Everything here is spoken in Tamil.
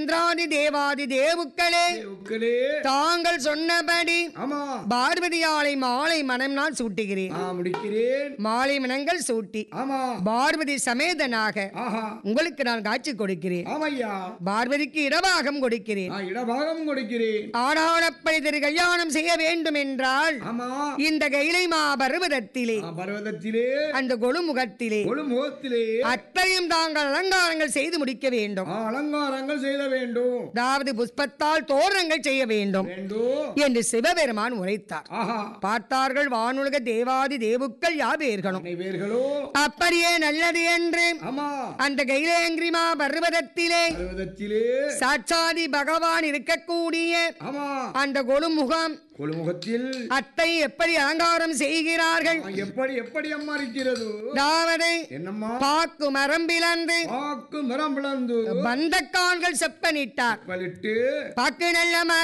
இந்திராதி தேவாதி தேவுக்களே உக்களே தாங்கள் சொன்னபடி ஆமா பார்வதியாலை மாலை மனம் நான் சூட்டுகிறேன் ஆ முடிக்கிறேன் மாலை மனங்கள் சூட்டி ஆமா பார்வதி சமேதனாக ஆஹா உங்களுக்கு நான் காட்சி கொடுக்கிறேன் ஆமையா பார்வதிக்கு இடபாகம் கொடுக்கிறேன் நான் இடபாகம் கொடுக்கிறேன் ஆடாளப்படி திரு கல்யாணம் செய்ய வேண்டும் என்றால் ஆமா இந்த கைலை மா பர்வதத்திலே ஆ, பர்வதத்திலே அந்த கொழுமுகத்திலே ஒரு முகத்திலே அத்தையும் தாங்கள் அலங்காரங்கள் செய்து முடிக்க வேண்டும் ஆ, அலங்காரங்கள் செய்த வேண்டும் அதாவது புஷ்பத்தால் தோரணங்கள் செய்ய வேண்டும் வேண்டும் என்று சிவபெருமான் உரைத்தார் ஆஹா பார்த்தார்கள் வானுலக தேவாதி தேவுக்கள் யாவேர்களும் அனைவர்களோ அப்படியே நல்லது என்று ஆமா அந்த கைலேங்கிரிமா பர்வதத்திலே பர்வதத்திலே சாட்சாதி பகவான் இருக்கக்கூடிய ஆமா அந்த கொழுமுகம் கொழுமுகத்தில் அத்தை எப்படி அலங்காரம் செய்கிறார்கள் ஆ, எப்படி எப்படி அம்மா இருக்கிறது அதாவது என்னம்மா பாக்கு மரம் பிளந்து பாக்கு மரம் பிளந்து பந்தக்கான்கள் செப்பனிட்டார் பலிட்டு பாக்கு நல்ல மரம்